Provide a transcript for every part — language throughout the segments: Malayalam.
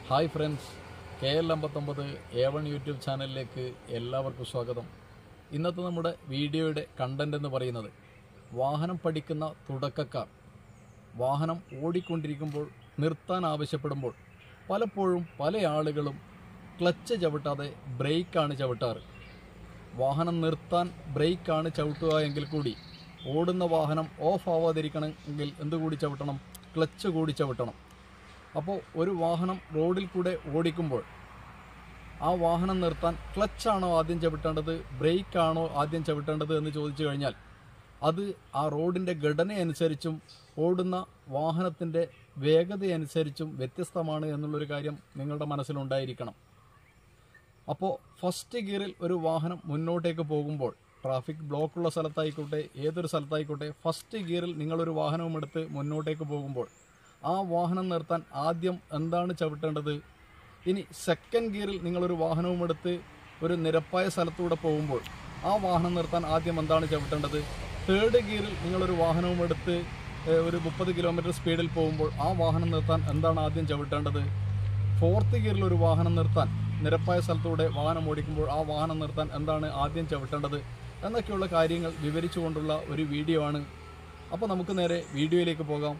ഹായ് ഫ്രണ്ട്സ് കെ എൽ അമ്പത്തൊമ്പത് എ വൺ യൂട്യൂബ് ചാനലിലേക്ക് എല്ലാവർക്കും സ്വാഗതം ഇന്നത്തെ നമ്മുടെ വീഡിയോയുടെ കണ്ടന്റ് എന്ന് പറയുന്നത് വാഹനം പഠിക്കുന്ന തുടക്കക്കാർ വാഹനം ഓടിക്കൊണ്ടിരിക്കുമ്പോൾ നിർത്താൻ ആവശ്യപ്പെടുമ്പോൾ പലപ്പോഴും പല ആളുകളും ക്ലച്ച് ചവിട്ടാതെ ബ്രേക്കാണ് ചവിട്ടാറ് വാഹനം നിർത്താൻ ബ്രേക്കാണ് ചവിട്ടുക എങ്കിൽ കൂടി ഓടുന്ന വാഹനം ഓഫ് ആവാതിരിക്കണമെങ്കിൽ എന്തുകൂടി ചവിട്ടണം ക്ലച്ച് കൂടി ചവിട്ടണം അപ്പോൾ ഒരു വാഹനം റോഡിൽ കൂടെ ഓടിക്കുമ്പോൾ ആ വാഹനം നിർത്താൻ ക്ലച്ചാണോ ആദ്യം ചവിട്ടേണ്ടത് ബ്രേക്കാണോ ആദ്യം ചവിട്ടേണ്ടത് എന്ന് ചോദിച്ചു കഴിഞ്ഞാൽ അത് ആ റോഡിൻ്റെ ഘടനയനുസരിച്ചും ഓടുന്ന വാഹനത്തിൻ്റെ വേഗതയനുസരിച്ചും വ്യത്യസ്തമാണ് എന്നുള്ളൊരു കാര്യം നിങ്ങളുടെ മനസ്സിലുണ്ടായിരിക്കണം അപ്പോൾ ഫസ്റ്റ് ഗിയറിൽ ഒരു വാഹനം മുന്നോട്ടേക്ക് പോകുമ്പോൾ ട്രാഫിക് ബ്ലോക്കുള്ള സ്ഥലത്തായിക്കോട്ടെ ഏതൊരു സ്ഥലത്തായിക്കോട്ടെ ഫസ്റ്റ് ഗിയറിൽ നിങ്ങളൊരു വാഹനവും എടുത്ത് മുന്നോട്ടേക്ക് പോകുമ്പോൾ ആ വാഹനം നിർത്താൻ ആദ്യം എന്താണ് ചവിട്ടേണ്ടത് ഇനി സെക്കൻഡ് ഗിയറിൽ നിങ്ങളൊരു വാഹനവും എടുത്ത് ഒരു നിരപ്പായ സ്ഥലത്തൂടെ പോകുമ്പോൾ ആ വാഹനം നിർത്താൻ ആദ്യം എന്താണ് ചവിട്ടേണ്ടത് തേർഡ് ഗിയറിൽ നിങ്ങളൊരു വാഹനവും എടുത്ത് ഏഹ്, ഒരു മുപ്പത് കിലോമീറ്റർ സ്പീഡിൽ പോകുമ്പോൾ ആ വാഹനം നിർത്താൻ എന്താണ് ആദ്യം ചവിട്ടേണ്ടത് ഫോർത്ത് ഗിയറിൽ ഒരു വാഹനം നിർത്താൻ നിരപ്പായ സ്ഥലത്തൂടെ വാഹനം ഓടിക്കുമ്പോൾ ആ വാഹനം നിർത്താൻ എന്താണ് ആദ്യം ചവിട്ടേണ്ടത് എന്നൊക്കെയുള്ള കാര്യങ്ങൾ വിവരിച്ചുകൊണ്ടുള്ള ഒരു വീഡിയോ ആണ് അപ്പോൾ നമുക്ക് നേരെ വീഡിയോയിലേക്ക് പോകാം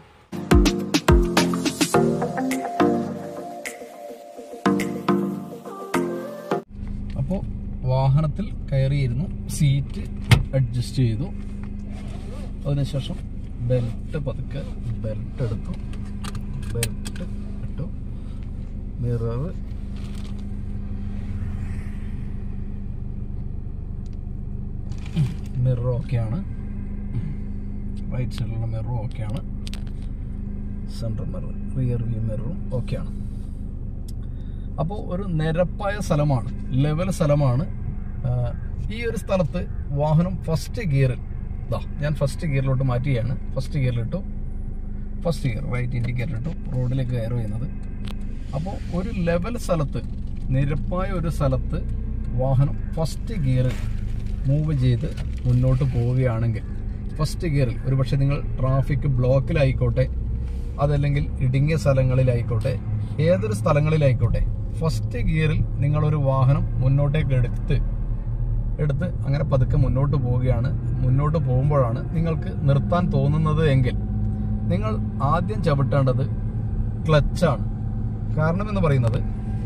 അപ്പോൾ വാഹനത്തിൽ കയറിയിരുന്നു സീറ്റ് അഡ്ജസ്റ്റ് ചെയ്തു അതിനുശേഷം ബെൽറ്റ് പതുക്കെ ബെൽറ്റ് എടുത്തു ബെൽറ്റ് ഇട്ടു മിറർ മിറർ ഓക്കെയാണ് റൈറ്റ് സൈഡിലുള്ള മിററും ഓക്കെയാണ് സെൻട്രൽ മിറർ റിയർ വ്യൂ മിററും ഓക്കെയാണ് അപ്പോൾ ഒരു നിരപ്പായ സ്ഥലമാണ് ലെവൽ സ്ഥലമാണ് ആ, ഈ ഒരു സ്ഥലത്ത് വാഹനം ഫസ്റ്റ് ഗിയറിൽ ഇതാ ഞാൻ ഫസ്റ്റ് ഗിയറിലോട്ട് മാറ്റുകയാണ് ഫസ്റ്റ് ഗിയറിലിട്ടു ഫസ്റ്റ് ഗിയർ റൈറ്റ് ഇൻഡിക്കേറ്റർ ഇട്ടു റോഡിലേക്ക് കയറി ചെയ്യുന്നത് അപ്പോൾ ഒരു ലെവൽ സ്ഥലത്ത് നിരപ്പായ ഒരു സ്ഥലത്ത് വാഹനം ഫസ്റ്റ് ഗിയറിൽ മൂവ് ചെയ്ത് മുന്നോട്ട് പോവുകയാണെങ്കിൽ ഫസ്റ്റ് ഗിയറിൽ ഒരുപക്ഷെ നിങ്ങൾ ട്രാഫിക് ബ്ലോക്കിലായിക്കോട്ടെ അതല്ലെങ്കിൽ ഇടുങ്ങിയ സ്ഥലങ്ങളിലായിക്കോട്ടെ ഏതൊരു സ്ഥലങ്ങളിലായിക്കോട്ടെ ഫസ്റ്റ് ഗിയറിൽ നിങ്ങളൊരു വാഹനം മുന്നോട്ടേക്ക് എടുത്ത് എടുത്ത് അങ്ങനെ പതുക്കെ മുന്നോട്ട് പോവുകയാണ് മുന്നോട്ട് പോകുമ്പോഴാണ് നിങ്ങൾക്ക് നിർത്താൻ തോന്നുന്നത് എങ്കിൽ നിങ്ങൾ ആദ്യം ചവിട്ടേണ്ടത് ക്ലച്ചാണ് കാരണം എന്ന് പറയുന്നത്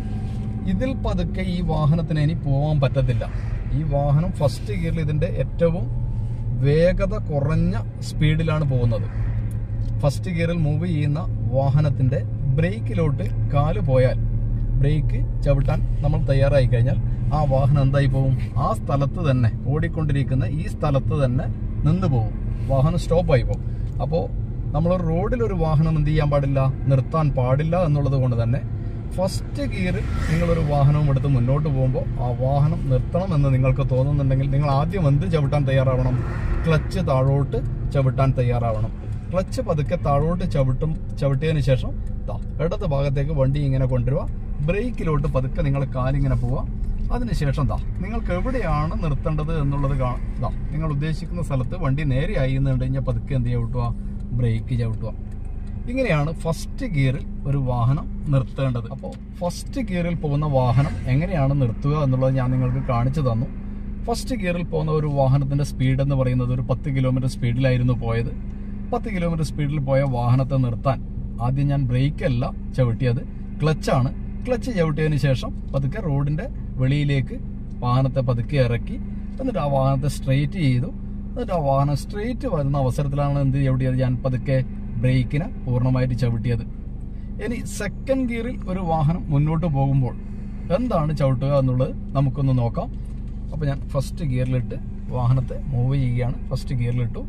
ഇതിൽ പതുക്കെ ഈ വാഹനത്തിന് ഇനി പോകാൻ പറ്റത്തില്ല ഈ വാഹനം ഫസ്റ്റ് ഗിയറിൽ ഇതിന്റെ ഏറ്റവും വേഗത കുറഞ്ഞ സ്പീഡിലാണ് പോകുന്നത് ഫസ്റ്റ് ഗിയറിൽ മൂവ് ചെയ്യുന്ന വാഹനത്തിന്റെ ബ്രേക്കിലോട്ട് കാല് പോയാൽ ബ്രേക്ക് ചവിട്ടാൻ നമ്മൾ തയ്യാറായി കഴിഞ്ഞാൽ ആ വാഹനം എന്തായി പോകും ആ സ്ഥലത്ത് തന്നെ ഓടിക്കൊണ്ടിരിക്കുന്ന ഈ സ്ഥലത്ത് തന്നെ നിന്ന് പോകും വാഹനം സ്റ്റോപ്പായി പോകും അപ്പോൾ നമ്മൾ റോഡിൽ ഒരു വാഹനം എന്ത് ചെയ്യാൻ പാടില്ല നിർത്താൻ പാടില്ല എന്നുള്ളത് കൊണ്ട് തന്നെ ഫസ്റ്റ് ഗിയറിൽ നിങ്ങളൊരു വാഹനവും എടുത്ത് മുന്നോട്ട് പോകുമ്പോൾ ആ വാഹനം നിർത്തണം എന്ന് നിങ്ങൾക്ക് തോന്നുന്നുണ്ടെങ്കിൽ നിങ്ങൾ ആദ്യം എന്ത് ചവിട്ടാൻ തയ്യാറാവണം ക്ലച്ച് താഴോട്ട് ചവിട്ടാൻ തയ്യാറാവണം ക്ലച്ച് പതുക്കെ താഴോട്ട് ചവിട്ടും ചവിട്ടിയതിന് ശേഷം ദാ ഇടത് ഭാഗത്തേക്ക് വണ്ടി ഇങ്ങനെ കൊണ്ടുവരിക ബ്രേക്കിലോട്ട് പതുക്കെ നിങ്ങൾ കാലിങ്ങനെ പോവുക അതിനുശേഷം ദാ നിങ്ങൾക്ക് എവിടെയാണ് നിർത്തേണ്ടത് എന്നുള്ളത് കാ- ദാ നിങ്ങൾ ഉദ്ദേശിക്കുന്ന സ്ഥലത്ത് വണ്ടി നേരെയായി എന്ന് കണ്ടു കഴിഞ്ഞാൽ പതുക്കെ എന്ത് ചവിട്ടുക ബ്രേക്ക് ചവിട്ടുക ഇങ്ങനെയാണ് ഫസ്റ്റ് ഗിയറിൽ ഒരു വാഹനം നിർത്തേണ്ടത് അപ്പോൾ ഫസ്റ്റ് ഗിയറിൽ പോകുന്ന വാഹനം എങ്ങനെയാണ് നിർത്തുക എന്നുള്ളത് ഞാൻ നിങ്ങൾക്ക് കാണിച്ചു തന്നു ഫസ്റ്റ് ഗിയറിൽ പോകുന്ന ഒരു വാഹനത്തിന്റെ സ്പീഡ് എന്ന് പറയുന്നത് ഒരു പത്ത് കിലോമീറ്റർ സ്പീഡിലായിരുന്നു പോയത് പത്ത് കിലോമീറ്റർ സ്പീഡിൽ പോയ വാഹനത്തെ നിർത്താൻ ആദ്യം ഞാൻ ബ്രേക്ക് അല്ല ചവിട്ടിയത് ക്ലച്ചാണ് ക്ലച്ച് ചവിട്ടിയതിന് ശേഷം പതുക്കെ റോഡിന്റെ വെളിയിലേക്ക് വാഹനത്തെ പതുക്കെ ഇറക്കി എന്നിട്ട് ആ വാഹനത്തെ സ്ട്രെയിറ്റ് ചെയ്തു എന്നിട്ട് ആ വാഹനം സ്ട്രെയിറ്റ് വരുന്ന അവസരത്തിലാണ് എന്ത് ചവിട്ടിയത് ഞാൻ പതുക്കെ ബ്രേക്കിനെ പൂർണ്ണമായിട്ട് ചവിട്ടിയത് ഇനി സെക്കൻഡ് ഗിയറിൽ ഒരു വാഹനം മുന്നോട്ട് പോകുമ്പോൾ എന്താണ് ചവിട്ടുക എന്നുള്ളത് നമുക്കൊന്ന് നോക്കാം അപ്പോൾ ഞാൻ ഫസ്റ്റ് ഗിയറിലിട്ട് വാഹനത്തെ മൂവ് ചെയ്യുകയാണ് ഫസ്റ്റ് ഗിയറിലിട്ടു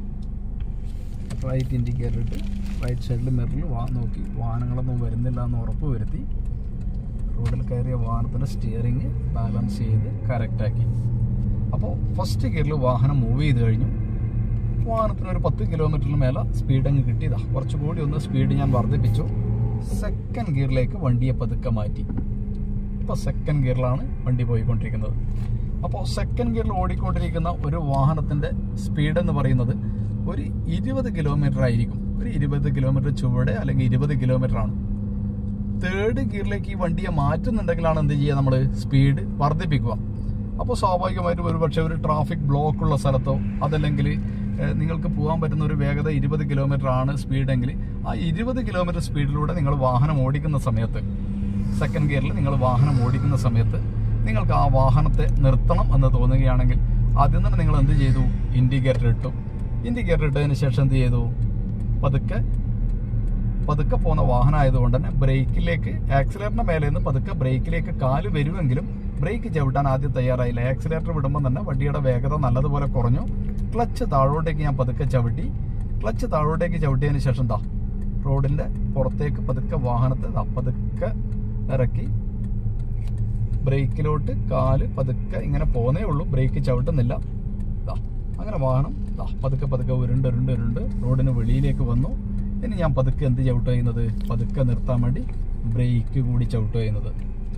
റൈറ്റ് ഇൻഡിക്കേറ്റർ ഇട്ട് റൈറ്റ് സൈഡിൽ മിററിൽ വാ നോക്കി വാഹനങ്ങളൊന്നും വരുന്നില്ല എന്ന് ഉറപ്പ് വരുത്തി റോഡിൽ കയറിയ വാഹനത്തിൻ്റെ സ്റ്റിയറിങ് ബാലൻസ് ചെയ്ത് കറക്റ്റാക്കി അപ്പോൾ ഫസ്റ്റ് ഗിയറിൽ വാഹനം മൂവ് ചെയ്ത് കഴിഞ്ഞു വാഹനത്തിന് ഒരു പത്ത് കിലോമീറ്ററിന് മേലെ സ്പീഡ് അങ്ങ് കിട്ടിയതാ കുറച്ചുകൂടി ഒന്ന് സ്പീഡ് ഞാൻ വർദ്ധിപ്പിച്ചു സെക്കൻഡ് ഗിയറിലേക്ക് വണ്ടിയെ പതുക്കെ മാറ്റി ഇപ്പോൾ സെക്കൻഡ് ഗിയറിലാണ് വണ്ടി പോയിക്കൊണ്ടിരിക്കുന്നത് അപ്പോൾ സെക്കൻഡ് ഗിയറിൽ ഓടിക്കൊണ്ടിരിക്കുന്ന ഒരു വാഹനത്തിൻ്റെ സ്പീഡ് എന്ന് പറയുന്നത് ഒരു ഇരുപത് കിലോമീറ്റർ ആയിരിക്കും ഒരു ഇരുപത് കിലോമീറ്റർ ചുവടെ അല്ലെങ്കിൽ ഇരുപത് കിലോമീറ്റർ ആണ് തേർഡ് ഗിയറിലേക്ക് ഈ വണ്ടിയെ മാറ്റുന്നുണ്ടെങ്കിലാണ് എന്ത് ചെയ്യുക നമ്മൾ സ്പീഡ് വർദ്ധിപ്പിക്കുക അപ്പോൾ സ്വാഭാവികമായിട്ടും ഒരു പക്ഷേ ഒരു ട്രാഫിക് ബ്ലോക്ക് ഉള്ള സ്ഥലത്തോ അതല്ലെങ്കിൽ ഏഹ്, നിങ്ങൾക്ക് പോകാൻ പറ്റുന്ന ഒരു വേഗത ഇരുപത് കിലോമീറ്റർ ആണ് സ്പീഡെങ്കിൽ ആ ഇരുപത് കിലോമീറ്റർ സ്പീഡിലൂടെ നിങ്ങൾ വാഹനം ഓടിക്കുന്ന സമയത്ത് സെക്കൻഡ് ഗിയറിൽ നിങ്ങൾ വാഹനം ഓടിക്കുന്ന സമയത്ത് നിങ്ങൾക്ക് ആ വാഹനത്തെ നിർത്തണം എന്ന് തോന്നുകയാണെങ്കിൽ ആദ്യം തന്നെ നിങ്ങൾ എന്ത് ചെയ്തു ഇൻഡിക്കേറ്റർ ഇട്ടു ഇൻഡിക്കേറ്റർ ഇട്ടതിന് ശേഷം എന്ത് ചെയ്തു പതുക്കെ പതുക്കെ പോകുന്ന വാഹനമായതുകൊണ്ട് തന്നെ ബ്രേക്കിലേക്ക് ആക്സിലേറ്ററിന്റെ മേലെ നിന്ന് പതുക്കെ ബ്രേക്കിലേക്ക് കാല് വരുമെങ്കിലും ബ്രേക്ക് ചവിട്ടാൻ ആദ്യം തയ്യാറായില്ല ആക്സിലേറ്റർ വിടുമ്പോൾ തന്നെ വണ്ടിയുടെ വേഗത നല്ലതുപോലെ കുറഞ്ഞു ക്ലച്ച് താഴോട്ടേക്ക് ഞാൻ പതുക്കെ ചവിട്ടി ക്ലച്ച് താഴോട്ടേക്ക് ചവിട്ടിയതിന് ശേഷം ദാ റോഡിന്റെ പുറത്തേക്ക് പതുക്കെ വാഹനത്തെ ദാ പതുക്കെ ഇറക്കി ബ്രേക്കിലോട്ട് കാല് പതുക്കെ ഇങ്ങനെ പോന്നേ ഉള്ളൂ ബ്രേക്ക് ചവിട്ടുന്നില്ല ദാ അങ്ങനെ വാഹനം ദാ പതുക്കെ പതുക്കെ ഉരുണ്ട് ഉരുണ്ട് ഉരുണ്ട് റോഡിന് വെളിയിലേക്ക് വന്നു ഇനി ഞാൻ പതുക്കെ എന്ത് ചവിട്ടുക ചെയ്യുന്നത് പതുക്കെ നിർത്താൻ വേണ്ടി ബ്രേക്ക് കൂടി ചവിട്ടുക ചെയ്യുന്നത്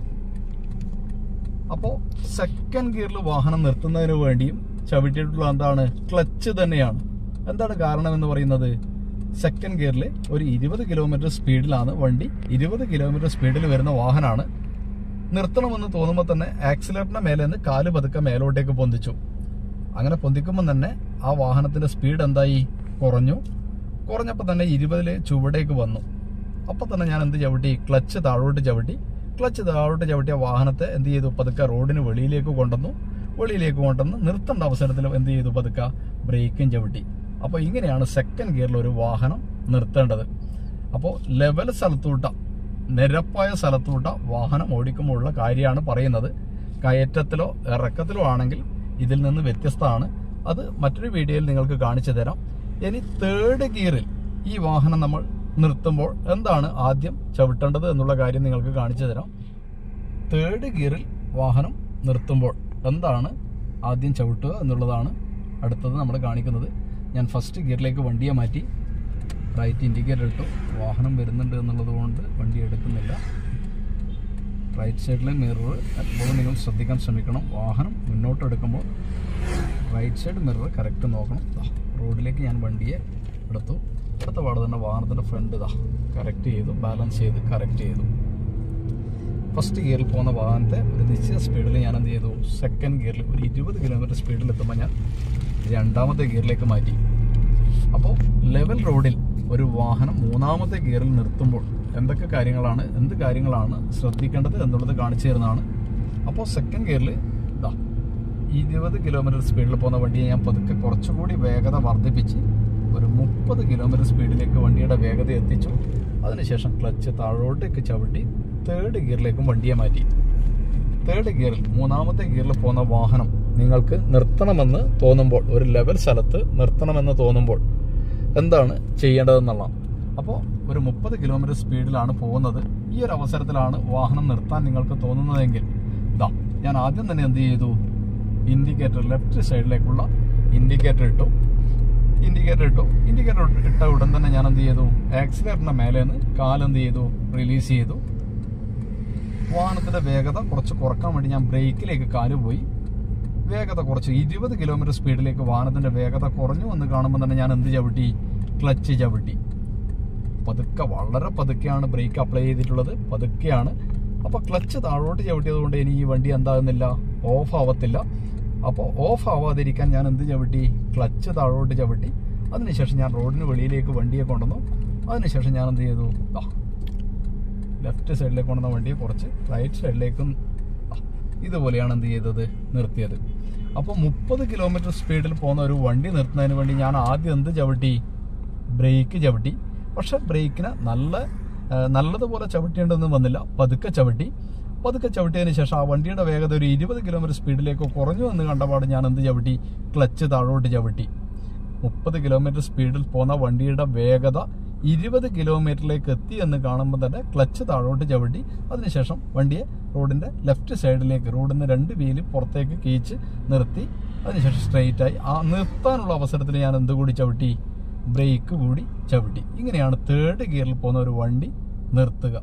അപ്പോൾ സെക്കൻഡ് ഗിയറിൽ വാഹനം നിർത്തുന്നതിന് വേണ്ടിയും ചവിട്ടിയിട്ടുള്ള എന്താണ് ക്ലച്ച് തന്നെയാണ് എന്താണ് കാരണം എന്ന് പറയുന്നത് സെക്കൻഡ് ഗിയറിൽ ഒരു ഇരുപത് കിലോമീറ്റർ സ്പീഡിലാണ് വണ്ടി ഇരുപത് കിലോമീറ്റർ സ്പീഡിൽ വരുന്ന വാഹനമാണ് നിർത്തണമെന്ന് തോന്നുമ്പോൾ തന്നെ ആക്സിലേറ്ററിന്റെ മേലെ നിന്ന് കാല് പതുക്കെ മേലോട്ടേക്ക് പൊന്തിച്ചു അങ്ങനെ പൊന്തിക്കുമ്പോൾ തന്നെ ആ വാഹനത്തിന്റെ സ്പീഡ് എന്തായി കുറഞ്ഞു കുറഞ്ഞപ്പോൾ തന്നെ ഇരുപതില് ചുവടേക്ക് വന്നു അപ്പോൾ തന്നെ ഞാൻ എന്ത് ചവിട്ടി ക്ലച്ച് താഴോട്ട് ചവിട്ടി ക്ലച്ച് താഴോട്ട് ചവിട്ടിയ വാഹനത്തെ എന്ത് ചെയ്തു പതുക്കെ റോഡിന് വെളിയിലേക്ക് കൊണ്ടുവന്നു വെളിയിലേക്ക് കൊണ്ടുവന്ന് നിർത്തേണ്ട അവസരത്തിൽ എന്ത് ചെയ്തു പതുക്കെ ബ്രേക്കും ചവിട്ടി അപ്പോൾ ഇങ്ങനെയാണ് സെക്കൻഡ് ഗിയറിൽ ഒരു വാഹനം നിർത്തേണ്ടത് അപ്പോൾ ലെവൽ സ്ഥലത്തൂട്ട നിരപ്പായ സ്ഥലത്തൂട്ട വാഹനം ഓടിക്കുമ്പോഴുള്ള കാര്യമാണ് പറയുന്നത് കയറ്റത്തിലോ ഇറക്കത്തിലോ ആണെങ്കിൽ ഇതിൽ നിന്ന് വ്യത്യസ്തമാണ് അത് മറ്റൊരു വീഡിയോയിൽ നിങ്ങൾക്ക് കാണിച്ചു തരാം ഇനി തേർഡ് ഗിയറിൽ ഈ വാഹനം നമ്മൾ നിർത്തുമ്പോൾ എന്താണ് ആദ്യം ചവിട്ടേണ്ടത് എന്നുള്ള കാര്യം നിങ്ങൾക്ക് കാണിച്ചു തരാം തേർഡ് ഗിയറിൽ വാഹനം നിർത്തുമ്പോൾ എന്താണ് ആദ്യം ചവിട്ടുക എന്നുള്ളതാണ് അടുത്തത് നമ്മൾ കാണിക്കുന്നത് ഞാൻ ഫസ്റ്റ് ഗിയറിലേക്ക് വണ്ടിയെ മാറ്റി റൈറ്റ് ഇൻഡിക്കേറ്റർ ഇട്ടു വാഹനം വരുന്നുണ്ട് എന്നുള്ളത് കൊണ്ട് വണ്ടി എടുക്കുന്നില്ല റൈറ്റ് സൈഡിലെ മിറർ എപ്പോഴും നിങ്ങൾ ശ്രദ്ധിക്കാൻ ശ്രമിക്കണം വാഹനം മുന്നോട്ട് എടുക്കുമ്പോൾ റൈറ്റ് സൈഡ് മിറർ കറക്റ്റ് നോക്കണം ദാ, റോഡിലേക്ക് ഞാൻ വണ്ടിയെ എടുത്തു അടുത്ത പാട് തന്നെ വാഹനത്തിൻ്റെ ഫ്രണ്ട് ഇതാ കറക്റ്റ് ചെയ്തു ബാലൻസ് ചെയ്ത് കറക്റ്റ് ചെയ്തു ഫസ്റ്റ് ഗിയറിൽ പോകുന്ന വാഹനത്തെ ഒരു നിശ്ചിത സ്പീഡിൽ ഞാൻ എന്ത് ചെയ്തു സെക്കൻഡ് ഗിയറിൽ ഒരു ഇരുപത് കിലോമീറ്റർ സ്പീഡിൽ എത്തുമ്പോൾ ഞാൻ രണ്ടാമത്തെ ഗിയറിലേക്ക് മാറ്റി അപ്പോൾ ലെവൽ റോഡിൽ ഒരു വാഹനം മൂന്നാമത്തെ ഗിയറിൽ നിർത്തുമ്പോൾ എന്തൊക്കെ കാര്യങ്ങളാണ് എന്ത് കാര്യങ്ങളാണ് ശ്രദ്ധിക്കേണ്ടത് എന്നുള്ളത് കാണിച്ചു തരുന്നതാണ് അപ്പോൾ സെക്കൻഡ് ഗിയറിൽ ഇതാ ഇരുപത് കിലോമീറ്റർ സ്പീഡിൽ പോകുന്ന വണ്ടിയെ ഞാൻ പതുക്കെ കുറച്ചുകൂടി വേഗത വർദ്ധിപ്പിച്ച് ഒരു മുപ്പത് കിലോമീറ്റർ സ്പീഡിലേക്ക് വണ്ടിയുടെ വേഗത എത്തിച്ചു അതിനുശേഷം ക്ലച്ച് താഴോട്ടേക്ക് ചവിട്ടി തേർഡ് ഗിയറിലേക്കും വണ്ടിയെ മാറ്റി തേർഡ് ഗിയറിൽ മൂന്നാമത്തെ ഗിയറിൽ പോകുന്ന വാഹനം നിങ്ങൾക്ക് നിർത്തണമെന്ന് തോന്നുമ്പോൾ ഒരു ലെവൽ സ്ഥലത്ത് നിർത്തണമെന്ന് തോന്നുമ്പോൾ എന്താണ് ചെയ്യേണ്ടതെന്നുള്ള അപ്പോൾ ഒരു മുപ്പത് കിലോമീറ്റർ സ്പീഡിലാണ് പോകുന്നത് ഈ ഒരു അവസരത്തിലാണ് വാഹനം നിർത്താൻ നിങ്ങൾക്ക് തോന്നുന്നതെങ്കിൽ ഇതാ ഞാൻ ആദ്യം തന്നെ എന്ത് ചെയ്തു ഇൻഡിക്കേറ്റർ ലെഫ്റ്റ് സൈഡിലേക്കുള്ള ഇൻഡിക്കേറ്റർ ഇട്ടു ഇൻഡിക്കേറ്റർ ഇട്ടു ഇൻഡിക്കേറ്റർ ഇട്ട ഉടൻ തന്നെ ഞാൻ എന്ത് ചെയ്തു ആക്സിലേറ്ററിന്റെ മേലെ നിന്ന് കാലെന്ത് ചെയ്തു റിലീസ് ചെയ്തു വാഹനത്തിന്റെ വേഗത കുറച്ച് കുറക്കാൻ വേണ്ടി ഞാൻ ബ്രേക്കിലേക്ക് കാല് പോയി വേഗത കുറച്ച് ഇരുപത് കിലോമീറ്റർ സ്പീഡിലേക്ക് വാഹനത്തിന്റെ വേഗത കുറഞ്ഞു എന്ന് കാണുമ്പോൾ തന്നെ ഞാൻ എന്ത് ചവിട്ടി ക്ലച്ച് ചവിട്ടി പതുക്കെ വളരെ പതുക്കെയാണ് ബ്രേക്ക് അപ്ലൈ ചെയ്തിട്ടുള്ളത് പതുക്കെയാണ് അപ്പൊ ക്ലച്ച് താഴോട്ട് ചവിട്ടിയത് കൊണ്ട് ഇനി ഈ വണ്ടി എന്താകുന്നില്ല ഓഫ് ആവത്തില്ല അപ്പോൾ ഓഫ് ആവാതിരിക്കാൻ ഞാൻ എന്ത് ചവിട്ടി ക്ലച്ച് താഴോട്ട് ചവിട്ടി അതിനുശേഷം ഞാൻ റോഡിന് വെളിയിലേക്ക് വണ്ടിയെ കൊണ്ടുവന്നു അതിനുശേഷം ഞാൻ എന്ത് ചെയ്തു ദാ ലെഫ്റ്റ് സൈഡിലേക്ക് കൊണ്ടുവന്ന വണ്ടിയെ കുറച്ച് റൈറ്റ് സൈഡിലേക്കും ആ, ഇതുപോലെയാണ് എന്ത് ചെയ്തത് നിർത്തിയത് അപ്പോൾ മുപ്പത് കിലോമീറ്റർ സ്പീഡിൽ പോകുന്ന ഒരു വണ്ടി നിർത്തുന്നതിന് വേണ്ടി ഞാൻ ആദ്യം എന്ത് ചവിട്ടി ബ്രേക്ക് ചവിട്ടി പക്ഷെ ബ്രേക്കിന് നല്ല ആ, നല്ലതുപോലെ ചവിട്ടേണ്ടതെന്ന് വന്നില്ല പതുക്കെ ചവിട്ടി പതുക്കെ ചവിട്ടിയതിന് ശേഷം ആ വണ്ടിയുടെ വേഗത ഒരു ഇരുപത് കിലോമീറ്റർ സ്പീഡിലേക്ക് കുറഞ്ഞു എന്ന് കണ്ടപാട് ഞാൻ എന്ത് ചവിട്ടി ക്ലച്ച് താഴോട്ട് ചവിട്ടി മുപ്പത് കിലോമീറ്റർ സ്പീഡിൽ പോകുന്ന വണ്ടിയുടെ വേഗത ഇരുപത് കിലോമീറ്ററിലേക്ക് എത്തി എന്ന് കാണുമ്പോൾ തന്നെ ക്ലച്ച് താഴോട്ട് ചവിട്ടി അതിനുശേഷം വണ്ടിയെ റോഡിന്റെ ലെഫ്റ്റ് സൈഡിലേക്ക് റോഡിന് രണ്ട് വീല് പുറത്തേക്ക് കീച്ച് നിർത്തി അതിനുശേഷം സ്ട്രെയിറ്റ് ആയി ആ നിർത്താനുള്ള അവസരത്തിൽ ഞാൻ എന്ത് കൂടി ചവിട്ടി ബ്രേക്ക് കൂടി ചവിട്ടി ഇങ്ങനെയാണ് തേർഡ് ഗിയറിൽ പോകുന്ന ഒരു വണ്ടി നിർത്തുക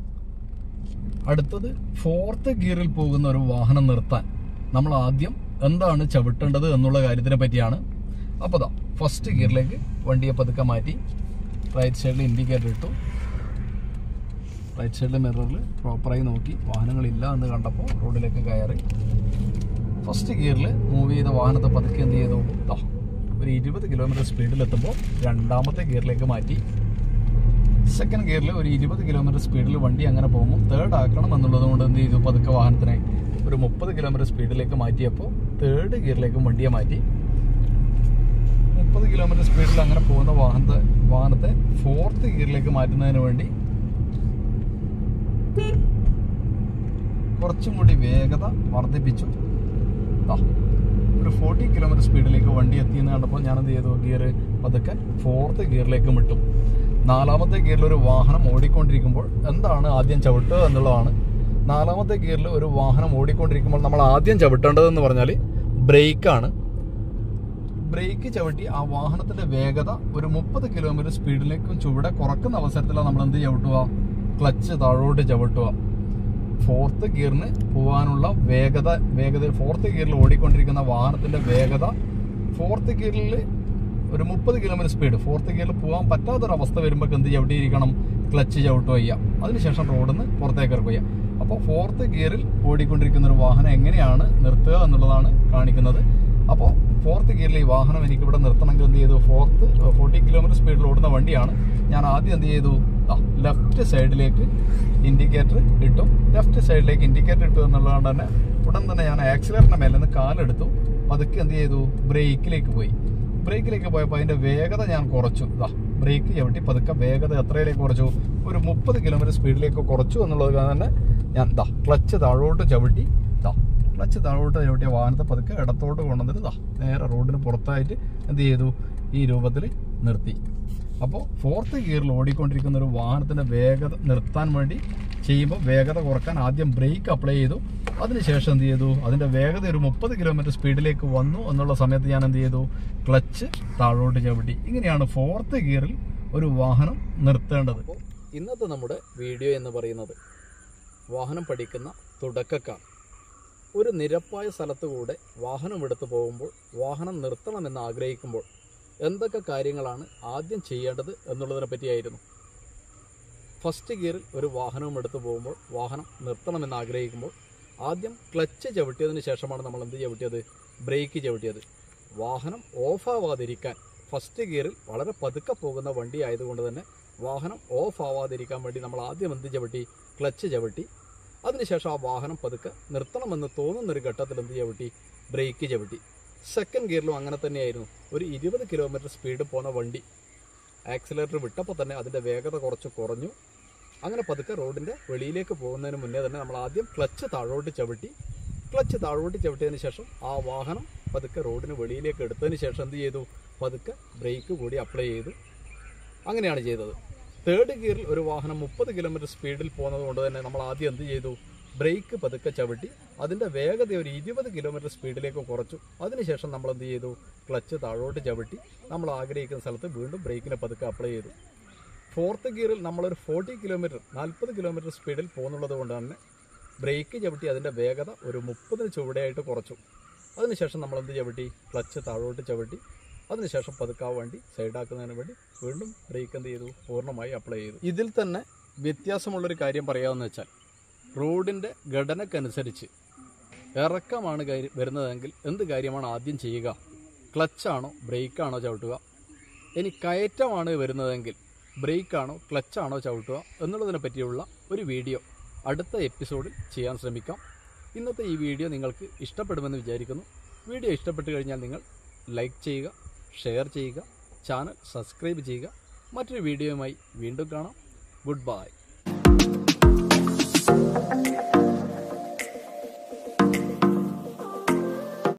അടുത്തത് ഫോർത്ത് ഗിയറിൽ പോകുന്ന ഒരു വാഹനം നിർത്താൻ നമ്മൾ ആദ്യം എന്താണ് ചവിട്ടേണ്ടത് എന്നുള്ള കാര്യത്തിനെ പറ്റിയാണ് അപ്പോൾ ദാ ഫസ്റ്റ് ഗിയറിലേക്ക് വണ്ടിയെ പതുക്കെ മാറ്റി റൈറ്റ് സൈഡിൽ ഇൻഡിക്കേറ്റർ ഇട്ടു റൈറ്റ് സൈഡിലെ മിററിൽ പ്രോപ്പറായി നോക്കി വാഹനങ്ങളില്ല എന്ന് കണ്ടപ്പോൾ റോഡിലേക്ക് കയറി ഫസ്റ്റ് ഗിയറിൽ മൂവ് ചെയ്ത വാഹനത്തെ പതുക്കെ എന്ത് ചെയ്തു ദാ ഒരു ഇരുപത് കിലോമീറ്റർ സ്പീഡിലെത്തുമ്പോൾ രണ്ടാമത്തെ ഗിയറിലേക്ക് മാറ്റി സെക്കൻഡ് ഗിയറിൽ ഒരു ഇരുപത് കിലോമീറ്റർ സ്പീഡിൽ വണ്ടി അങ്ങനെ പോകുമ്പോൾ തേർഡ് ആക്കണം എന്നുള്ളത് കൊണ്ട് എന്ത് ചെയ്തു പതുക്കെ വാഹനത്തിനെ ഒരു മുപ്പത് കിലോമീറ്റർ സ്പീഡിലേക്ക് മാറ്റിയപ്പോൾ തേർഡ് ഗിയറിലേക്കും വണ്ടിയെ മാറ്റി മുപ്പത് കിലോമീറ്റർ സ്പീഡിൽ അങ്ങനെ പോകുന്ന വാഹനത്തെ വാഹനത്തെ ഫോർത്ത് ഗിയറിലേക്ക് മാറ്റുന്നതിന് വേണ്ടി കുറച്ചും കൂടി വേഗത വർദ്ധിപ്പിച്ചു ദാ, ഒരു ഫോർട്ടി കിലോമീറ്റർ സ്പീഡിലേക്ക് വണ്ടി എത്തിയെന്ന് കണ്ടപ്പോൾ ഞാൻ എന്ത് ചെയ്തു ഗിയർ പതുക്കെ ഫോർത്ത് ഗിയറിലേക്ക് വിട്ടു നാലാമത്തെ ഗിയറിൽ ഒരു വാഹനം ഓടിക്കൊണ്ടിരിക്കുമ്പോൾ എന്താണ് ആദ്യം ചവിട്ടുക എന്നുള്ളതാണ് നാലാമത്തെ ഗിയറിൽ ഒരു വാഹനം ഓടിക്കൊണ്ടിരിക്കുമ്പോൾ നമ്മൾ ആദ്യം ചവിട്ടേണ്ടതെന്ന് പറഞ്ഞാൽ ബ്രേക്കാണ് ബ്രേക്ക് ചവിട്ടി ആ വാഹനത്തിന്റെ വേഗത ഒരു മുപ്പത് കിലോമീറ്റർ സ്പീഡിലേക്കും ചുവടെ കുറക്കുന്ന അവസരത്തിലാണ് നമ്മൾ എന്ത് ചവിട്ടുക ക്ലച്ച് താഴോട്ട് ചവിട്ടുക ഫോർത്ത് ഗിയറിന് പോകാനുള്ള വേഗത വേഗത ഫോർത്ത് ഗിയറിൽ ഓടിക്കൊണ്ടിരിക്കുന്ന വാഹനത്തിന്റെ വേഗത ഫോർത്ത് ഗിയറിൽ ഒരു മുപ്പത് കിലോമീറ്റർ സ്പീഡ് ഫോർത്ത് ഗിയറിൽ പോകാൻ പറ്റാത്തൊരവസ്ഥ വരുമ്പോൾ എന്ത് ചവിട്ടിയിരിക്കണം ക്ലച്ച് ചവിട്ടുക ചെയ്യാം അതിനുശേഷം റോഡിൽ നിന്ന് പുറത്തേക്ക് ഇറക്കുക ചെയ്യാം അപ്പോൾ ഫോർത്ത് ഗിയറിൽ ഓടിക്കൊണ്ടിരിക്കുന്ന ഒരു വാഹനം എങ്ങനെയാണ് നിർത്തുക എന്നുള്ളതാണ് കാണിക്കുന്നത് അപ്പോൾ ഫോർത്ത് ഗിയറിൽ ഈ വാഹനം എനിക്ക് ഇവിടെ നിർത്തണമെങ്കിൽ എന്ത് ചെയ്തു ഫോർത്ത് ഫോർട്ടി കിലോമീറ്റർ സ്പീഡിൽ ഓടുന്ന വണ്ടിയാണ് ഞാൻ ആദ്യം എന്ത് ചെയ്തു ലെഫ്റ്റ് സൈഡിലേക്ക് ഇൻഡിക്കേറ്റർ ഇട്ടു ലെഫ്റ്റ് സൈഡിലേക്ക് ഇൻഡിക്കേറ്റർ ഇട്ടു എന്നുള്ളതുകൊണ്ട് തന്നെ ഉടൻ തന്നെ ഞാൻ ആക്സിലേറ്ററിന്റെ മേലെ നിന്ന് കാലെടുത്തു പതുക്കെ എന്ത് ചെയ്തു ബ്രേക്കിലേക്ക് പോയി ബ്രേക്കിലേക്ക് പോയപ്പോൾ അതിന്റെ വേഗത ഞാൻ കുറച്ചു ദാ ബ്രേക്ക് ചവിട്ടി പതുക്കെ വേഗത എത്രയിലേക്ക് കുറച്ചു ഒരു മുപ്പത് കിലോമീറ്റർ സ്പീഡിലേക്ക് കുറച്ചു എന്നുള്ളത് തന്നെ ഞാൻ ദാ ക്ലച്ച് താഴോട്ട് ചവിട്ടി ദാ ക്ലച്ച് താഴോട്ട് ചവിട്ടിയ വാഹനത്തെ പതുക്കെ ഇടത്തോട്ട് കൊണ്ടുവന്നിട്ട് ദാ നേരെ റോഡിന് പുറത്തായിട്ട് എന്ത് ചെയ്തു ഈ രൂപത്തിൽ നിർത്തി അപ്പോൾ ഫോർത്ത് ഗിയറിൽ ഓടിക്കൊണ്ടിരിക്കുന്ന ഒരു വാഹനത്തിന്റെ വേഗത നിർത്താൻ വേണ്ടി ചെയ്യുമ്പോൾ വേഗത കുറക്കാൻ ആദ്യം ബ്രേക്ക് അപ്ലൈ ചെയ്തു അതിനുശേഷം എന്ത് ചെയ്തു അതിന്റെ വേഗത ഒരു മുപ്പത് കിലോമീറ്റർ സ്പീഡിലേക്ക് വന്നു എന്നുള്ള സമയത്ത് ഞാൻ എന്ത് ചെയ്തു ക്ലച്ച് താഴോട്ട് ചവിട്ടി ഇങ്ങനെയാണ് ഫോർത്ത് ഗിയറിൽ ഒരു വാഹനം നിർത്തേണ്ടത് ഇന്നത്തെ നമ്മുടെ വീഡിയോ എന്ന് പറയുന്നത് വാഹനം പഠിക്കുന്ന തുടക്കക്കാർ ഒരു നിരപ്പായ സ്ഥലത്ത് കൂടെ വാഹനം എടുത്തു പോകുമ്പോൾ വാഹനം നിർത്തണമെന്ന് ആഗ്രഹിക്കുമ്പോൾ എന്തൊക്കെ കാര്യങ്ങളാണ് ആദ്യം ചെയ്യേണ്ടത് എന്നുള്ളതിനെ പറ്റിയായിരുന്നു ഫസ്റ്റ് ഗിയറിൽ ഒരു വാഹനവും എടുത്തു പോകുമ്പോൾ വാഹനം നിർത്തണമെന്ന് ആഗ്രഹിക്കുമ്പോൾ ആദ്യം ക്ലച്ച് ചവിട്ടിയതിന് ശേഷമാണ് നമ്മൾ എന്ത് ചവിട്ടിയത് ബ്രേക്ക് ചവിട്ടിയത് വാഹനം ഓഫാവാതിരിക്കാൻ ഫസ്റ്റ് ഗിയറിൽ വളരെ പതുക്കെ പോകുന്ന വണ്ടി ആയതുകൊണ്ട് തന്നെ വാഹനം ഓഫ് ആവാതിരിക്കാൻ വേണ്ടി നമ്മൾ ആദ്യം എന്ത് ചവിട്ടി ക്ലച്ച് ചവിട്ടി അതിനുശേഷം ആ വാഹനം പതുക്കെ നിർത്തണമെന്ന് തോന്നുന്ന ഒരു ഘട്ടത്തിൽ എന്ത് ചവിട്ടി ബ്രേക്ക് ചവിട്ടി സെക്കൻഡ് ഗിയറിലും അങ്ങനെ തന്നെയായിരുന്നു ഒരു ഇരുപത് കിലോമീറ്റർ സ്പീഡ് പോകുന്ന വണ്ടി ആക്സിലേറ്റർ വിട്ടപ്പോൾ തന്നെ അതിൻ്റെ വേഗത കുറച്ച് കുറഞ്ഞു അങ്ങനെ പതുക്കെ റോഡിൻ്റെ വെളിയിലേക്ക് പോകുന്നതിന് മുന്നേ തന്നെ നമ്മൾ ആദ്യം ക്ലച്ച് താഴോട്ട് ചവിട്ടി ക്ലച്ച് താഴോട്ട് ചവിട്ടിയതിന് ശേഷം ആ വാഹനം പതുക്കെ റോഡിന് വെളിയിലേക്ക് എടുത്തതിന് ശേഷം എന്ത് ചെയ്തു പതുക്കെ ബ്രേക്ക് കൂടി അപ്ലൈ ചെയ്തു അങ്ങനെയാണ് ചെയ്തത് തേർഡ് ഗിയറിൽ ഒരു വാഹനം മുപ്പത് കിലോമീറ്റർ സ്പീഡിൽ പോകുന്നത് കൊണ്ട് തന്നെ നമ്മൾ ആദ്യം എന്ത് ചെയ്തു ബ്രേക്ക് പതുക്കെ ചവിട്ടി അതിൻ്റെ വേഗത ഒരു ഇരുപത് കിലോമീറ്റർ സ്പീഡിലേക്ക് കുറച്ചു അതിനുശേഷം നമ്മൾ എന്ത് ചെയ്തു ക്ലച്ച് താഴോട്ട് ചവിട്ടി നമ്മൾ ആഗ്രഹിക്കുന്ന സ്ഥലത്ത് വീണ്ടും ബ്രേക്കിനെ പതുക്കെ അപ്ലൈ ചെയ്തു ഫോർത്ത് ഗിയറിൽ നമ്മളൊരു ഫോർട്ടി കിലോമീറ്റർ നാൽപ്പത് കിലോമീറ്റർ സ്പീഡിൽ പോകുന്നുള്ളത് കൊണ്ട് തന്നെ ബ്രേക്ക് ചവിട്ടി അതിൻ്റെ വേഗത ഒരു മുപ്പതിന് ചുവടെയായിട്ട് കുറച്ചു അതിനുശേഷം നമ്മൾ എന്ത് ചവിട്ടി ക്ലച്ച് താഴോട്ട് ചവിട്ടി അതിനുശേഷം പതുക്കെ ആ വണ്ടി സൈഡാക്കുന്നതിന് വേണ്ടി വീണ്ടും ബ്രേക്ക് എന്ത് ചെയ്തു പൂർണ്ണമായി അപ്ലൈ ചെയ്തു ഇതിൽ തന്നെ വ്യത്യാസമുള്ളൊരു കാര്യം പറയാമെന്ന് വെച്ചാൽ റോഡിൻ്റെ ഘടനക്കനുസരിച്ച് ഇറക്കമാണ് കയറി വരുന്നതെങ്കിൽ എന്ത് കാര്യമാണ് ആദ്യം ചെയ്യുക ക്ലച്ചാണോ ബ്രേക്കാണോ ചവിട്ടുക ഇനി കയറ്റമാണ് വരുന്നതെങ്കിൽ ബ്രേക്കാണോ ക്ലച്ചാണോ ചവിട്ടുക എന്നുള്ളതിനെ പറ്റിയുള്ള ഒരു വീഡിയോ അടുത്ത എപ്പിസോഡിൽ ചെയ്യാൻ ശ്രമിക്കാം ഇന്നത്തെ ഈ വീഡിയോ നിങ്ങൾക്ക് ഇഷ്ടപ്പെടുമെന്ന് വിചാരിക്കുന്നു വീഡിയോ ഇഷ്ടപ്പെട്ട് കഴിഞ്ഞാൽ നിങ്ങൾ ലൈക്ക് ചെയ്യുക ഷെയർ ചെയ്യുക ചാനൽ സബ്സ്ക്രൈബ് ചെയ്യുക മറ്റൊരു വീഡിയോയുമായി വീണ്ടും കാണാം ഗുഡ് ബൈ